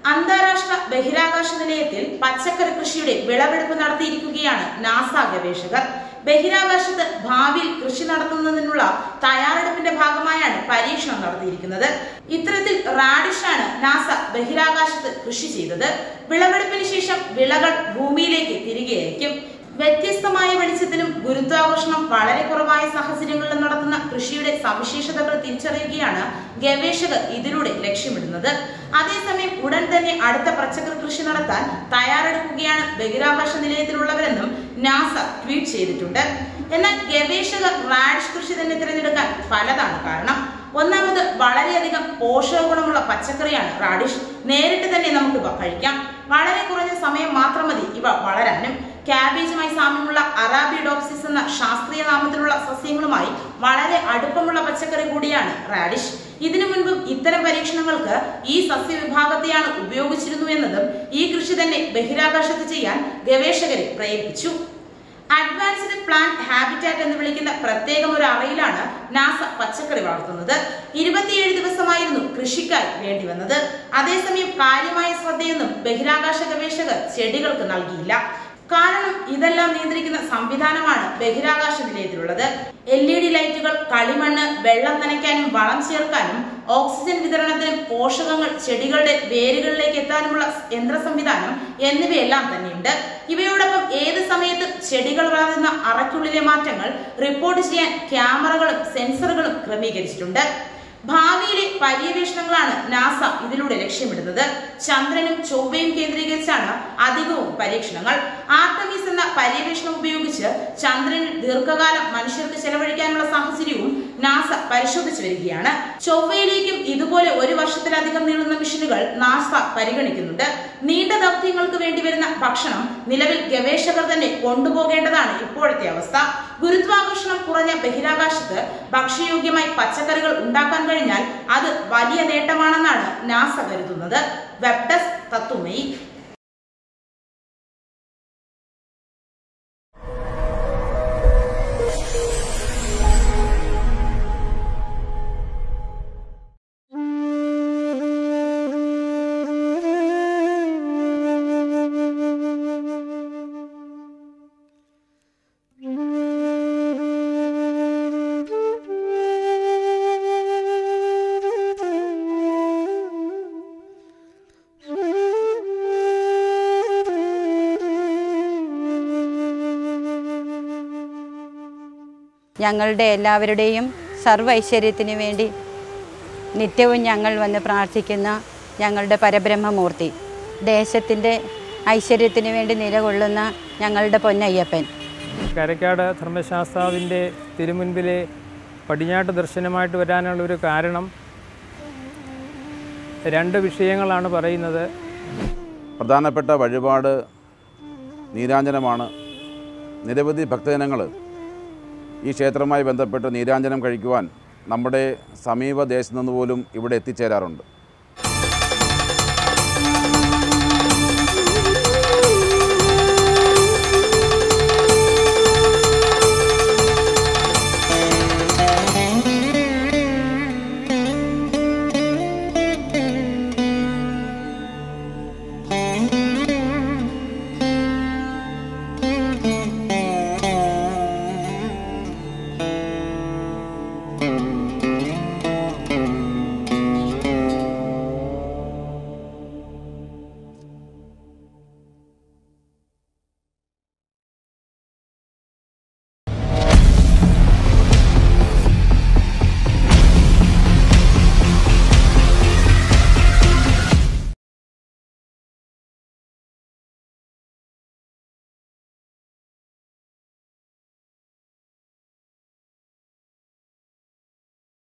അന്താരാഷ്ട്ര ബഹിരാകാശ നിലയത്തിൽ പച്ചക്കറി കൃഷിയുടെ വിളവെടുപ്പ് നടത്തിയിരിക്കുകയാണ് നാസ ഗവേഷകർ ബഹിരാകാശത്ത് ഭാവിയിൽ കൃഷി നടത്തുന്നതിനുള്ള തയ്യാറെടുപ്പിന്റെ ഭാഗമായാണ് പരീക്ഷണം നടത്തിയിരിക്കുന്നത് ഇത്തരത്തിൽ റാഡിഷാണ് നാസ ബഹിരാകാശത്ത് കൃഷി ചെയ്തത് വിളവെടുപ്പിന് ശേഷം വിളകൾ ഭൂമിയിലേക്ക് തിരികെ അയക്കും വ്യത്യസ്തമായ വെളിച്ചത്തിലും ഗുരുത്വാകർഷണം വളരെ കുറവായ സാഹചര്യങ്ങളിലും നടത്തുന്ന കൃഷിയുടെ സവിശേഷതകൾ തിരിച്ചറിയുകയാണ് ഗവേഷകർ ഇതിലൂടെ ലക്ഷ്യമിടുന്നത് അതേസമയം ഉടൻ തന്നെ അടുത്ത പച്ചക്കറി കൃഷി നടത്താൻ തയ്യാറെടുക്കുകയാണ് ബഹിരാകാശ നിലയത്തിലുള്ളവരെന്നും നാസ ട്വീറ്റ് ചെയ്തിട്ടുണ്ട് എന്നാൽ ഗവേഷകർ റാഡിഷ് കൃഷി തന്നെ തിരഞ്ഞെടുക്കാൻ പലതാണ് കാരണം ഒന്നാമത് വളരെയധികം പോഷക ഗുണമുള്ള പച്ചക്കറിയാണ് റാഡിഷ് നേരിട്ട് തന്നെ നമുക്ക് ഇവ കഴിക്കാം വളരെ കുറഞ്ഞ സമയം മാത്രം മതി ഇവ വളരാനും കാബേജുമായി സാമ്യമുള്ള അറാബിഡോപ്സിസ് എന്ന ശാസ്ത്രീയ നാമത്തിലുള്ള സസ്യങ്ങളുമായി വളരെ അടുപ്പമുള്ള പച്ചക്കറി കൂടിയാണ് റാഡിഷ് ഇതിനു മുൻപും ഇത്തരം പരീക്ഷണങ്ങൾക്ക് ഈ സസ്യവിഭാഗത്തെയാണ് ഉപയോഗിച്ചിരുന്നു എന്നതും ഈ കൃഷി തന്നെ ബഹിരാകാശത്ത് ചെയ്യാൻ ഗവേഷകരെ പ്രേരിപ്പിച്ചു അഡ്വാൻസ്ഡ് പ്ലാന്റ് ഹാബിറ്റാറ്റ് എന്ന് വിളിക്കുന്ന പ്രത്യേകം ഒരു അറയിലാണ് നാസ പച്ചക്കറി വളർത്തുന്നത് ഇരുപത്തിയേഴ് ദിവസമായിരുന്നു കൃഷിക്കായി വേണ്ടി വന്നത് അതേസമയം കാര്യമായ ശ്രദ്ധയൊന്നും ബഹിരാകാശ ഗവേഷകർ ചെടികൾക്ക് നൽകിയില്ല കാരണം ഇതെല്ലാം നിയന്ത്രിക്കുന്ന സംവിധാനമാണ് ബഹിരാകാശ നിലയത്തിലുള്ളത് എൽ ഇ ഡി ലൈറ്റുകൾ കളിമണ്ണ് വെള്ളം നനയ്ക്കാനും വളം ചേർക്കാനും ഓക്സിജൻ വിതരണത്തിനും പോഷകങ്ങൾ ചെടികളുടെ വേരുകളിലേക്ക് എത്താനുമുള്ള യന്ത്ര സംവിധാനം എന്നിവയെല്ലാം തന്നെയുണ്ട് ഇവയോടൊപ്പം ഏത് സമയത്തും ചെടികൾ വളരുന്ന അറയ്ക്കുള്ളിലെ മാറ്റങ്ങൾ റിപ്പോർട്ട് ചെയ്യാൻ ക്യാമറകളും സെൻസറുകളും ക്രമീകരിച്ചിട്ടുണ്ട് ഭാവിയിലെ പര്യവേഷണങ്ങളാണ് നാസ ഇതിലൂടെ ലക്ഷ്യമിടുന്നത് ചന്ദ്രനും ചൊവ്വയും കേന്ദ്രീകരിച്ചാണ് അധികവും പരീക്ഷണങ്ങൾ ആർട്ടമീസ് എന്ന പര്യവേഷണം ഉപയോഗിച്ച് ചന്ദ്രനിൽ ദീർഘകാലം മനുഷ്യർക്ക് ചെലവഴിക്കാനുള്ള സാഹചര്യവും നാസ പരിശോധിച്ചു വരികയാണ് ചൊവ്വയിലേക്കും ഇതുപോലെ ഒരു വർഷത്തിലധികം നീളുന്ന മിഷനുകൾ നാസ പരിഗണിക്കുന്നുണ്ട് നീണ്ട ദൗത്യങ്ങൾക്ക് വേണ്ടി വരുന്ന ഭക്ഷണം നിലവിൽ ഗവേഷകർ തന്നെ കൊണ്ടുപോകേണ്ടതാണ് ഇപ്പോഴത്തെ അവസ്ഥ ഗുരുത്വാകർഷണം കുറഞ്ഞ ബഹിരാകാശത്ത് ഭക്ഷ്യയോഗ്യമായി പച്ചക്കറികൾ ഉണ്ടാക്കാൻ കഴിഞ്ഞാൽ അത് വലിയ നേട്ടമാണെന്നാണ് നാസ കരുതുന്നത് വെബ് ഡെസ്ക് തത്തുമയി ഞങ്ങളുടെ എല്ലാവരുടെയും സർവ്വ ഐശ്വര്യത്തിന് വേണ്ടി നിത്യവും ഞങ്ങൾ വന്ന് പ്രാർത്ഥിക്കുന്ന ഞങ്ങളുടെ പരബ്രഹ്മമൂർത്തി ദേശത്തിൻ്റെ ഐശ്വര്യത്തിന് വേണ്ടി നിലകൊള്ളുന്ന ഞങ്ങളുടെ പൊന്നയ്യപ്പൻ കരക്കാട് ധർമ്മശാസ്താവിൻ്റെ തിരുമുൻപിലെ പടിഞ്ഞാട്ട് ദർശനമായിട്ട് വരാനുള്ള ഒരു കാരണം രണ്ട് വിഷയങ്ങളാണ് പറയുന്നത് പ്രധാനപ്പെട്ട വഴിപാട് നീരാഞ്ജനമാണ് നിരവധി ഭക്തജനങ്ങൾ ഈ ക്ഷേത്രവുമായി ബന്ധപ്പെട്ട് നീരാഞ്ജനം കഴിക്കുവാൻ നമ്മുടെ സമീപ ദേശത്തു നിന്ന് പോലും ഇവിടെ എത്തിച്ചേരാറുണ്ട്